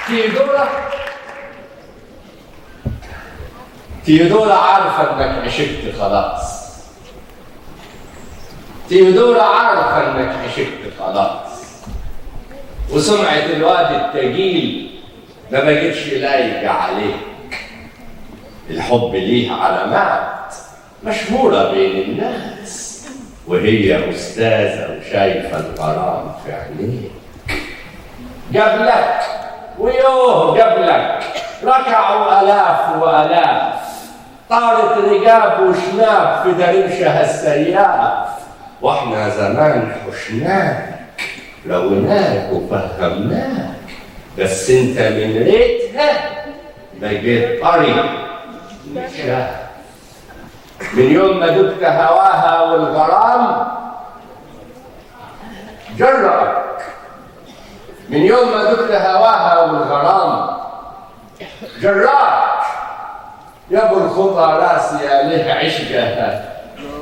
تيودورا تيودورا عارفة انك عشقت خلاص تيودورا عارفة انك عشقت خلاص وسمعة الواد التقيل ما بقتش لايقة عليك الحب ليه علامات مشهورة بين الناس وهي أستاذة وشايفة الغرام في عينيك قبلك ويوه قبلك ركعوا آلاف وآلاف طارت رقاب وشناب في درمشها السياف واحنا زمان حشناك لوناك وفهمناك بس انت من ريتها بقيت طري مشاف من يوم ما دبت هواها والغرام جرأك من يوم ما دبت هواها والغرام جراك يا ابو الخطى راسي عليه عشقها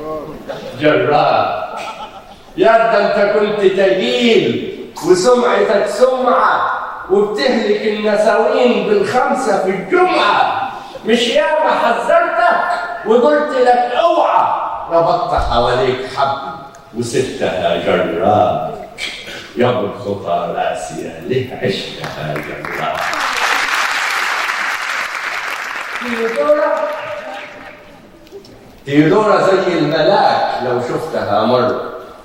جراك يا ده انت كنت تقيل وسمعتك سمعه وبتهلك النساوين بالخمسه في الجمعه مش ياما حذرتك وقلت لك اوعى ربطت حواليك حبل وسبتها جراك يا ابو الخطى راسي ليه عشقها جراك تيودورا تيودورا زي الملاك لو شفتها مرة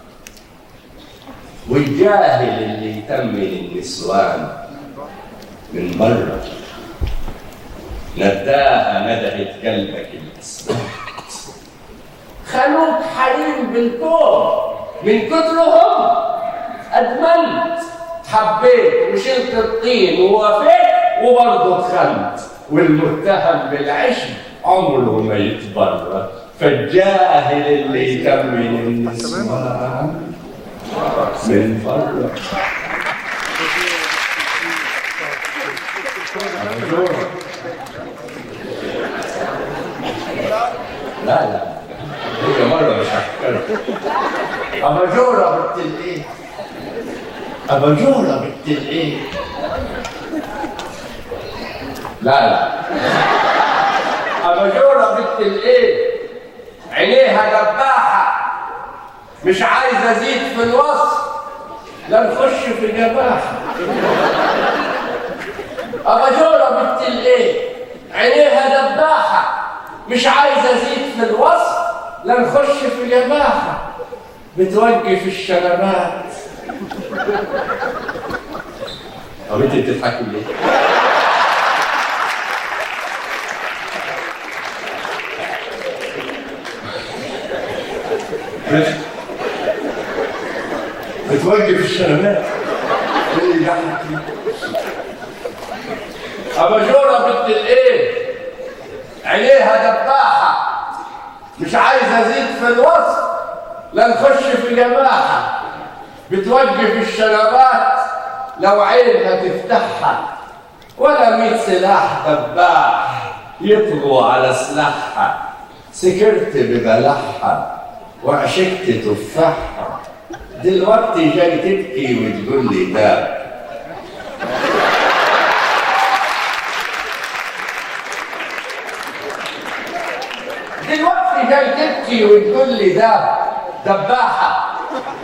والجاهل اللي يتمن النسوان من بره نداها ندهت قلبك الاسود خلوك حريم بالكون من كترهم ادمنت حبيت وشلت الطين ووافيت وبرضه اتخنت والمتهم بالعشق عمره ما يتبرر فالجاهل اللي يكمل النسوان من بره لا لا هي مرة مش هفكرها أباجورة بنت الإيه؟ أباجورة بنت الإيه؟ لا لا أباجورة بنت الإيه؟ عينيها دباحة مش عايزة أزيد في الوصف لا نخش في جباحة أباجورة بنت الإيه؟ عينيها دباحة مش عايزة أزيد في الوصف لا نخش في جباحة بتوقف الشنبات طب انت بتضحكي ليه؟ بتوقف الشنبات ايه يعني أباجورة بنت الإيه؟ عينيها دباحة مش عايزة أزيد في الوصف لا نخش في جماحة بتوقف الشنبات لو عينها تفتحها ولا ميت سلاح دباح يطغوا على سلاحها سكرت ببلحها وعشقت تفاحها دلوقتي جاي تبكي وتقول لي ده دلوقتي جاي تبكي وتقول لي ده دباحة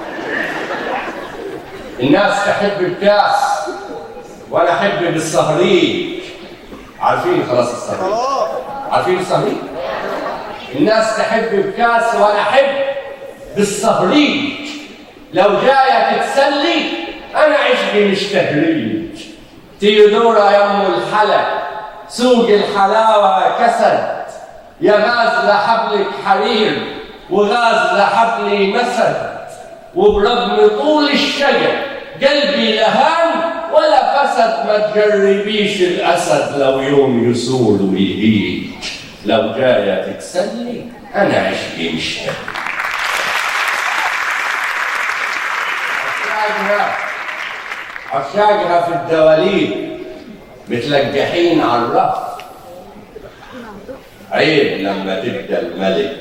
الناس تحب الكاس وانا احب بالصهريج عارفين خلاص الصهريج عارفين الصهريج الناس تحب بكاس وانا احب بالصهريج لو جايه تتسلي انا عشقي مش تهريج تيودورا يم الحلق سوق الحلاوه كسد يا غاز لحبلك حرير وغاز لحبلي مسد وبرغم طول الشجر قلبي لهان ولا فسد ما تجربيش الاسد لو يوم يسول ويهيج لو جايه تتسلي انا عشقي مش عشاقها عشاقها في الدواليب متلقحين على الرف عيب لما تبدا الملك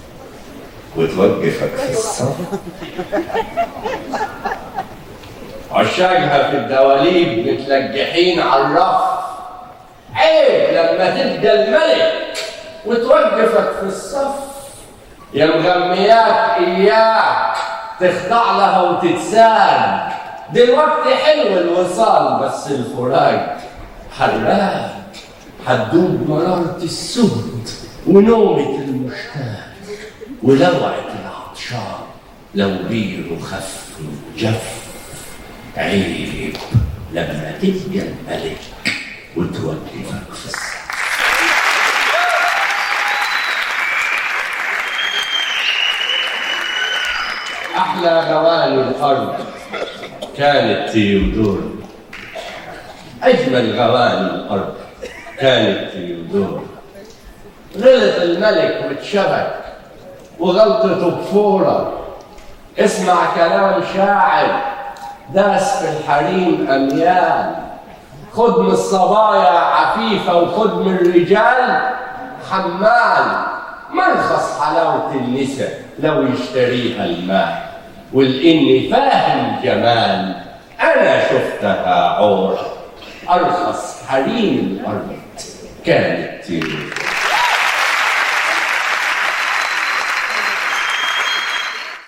وتوقفك في الصف عشاقها في الدواليب متلجحين على الرف عيب لما تبقى الملك وتوقفك في الصف يا مغمياك اياك تخضع لها وتتسال دلوقتي حلو الوصال بس الفراق حراق حتدوب مرارة السهد ونومة المشتاق ولوعة العطشان لو بيره خف وجف عيب لما تبقى الملك وتوقفك في الصف أحلى غواني الأرض كانت تيودور أجمل غواني الأرض كانت تيودور غلط الملك واتشبك وغلطته بفورة اسمع كلام شاعر داس في الحريم أميال خد من الصبايا عفيفة وخد من الرجال حمال مرخص حلاوة النساء لو يشتريها المال والإني فاهم جمال أنا شفتها عورة أرخص حريم الأرض كانت تيرو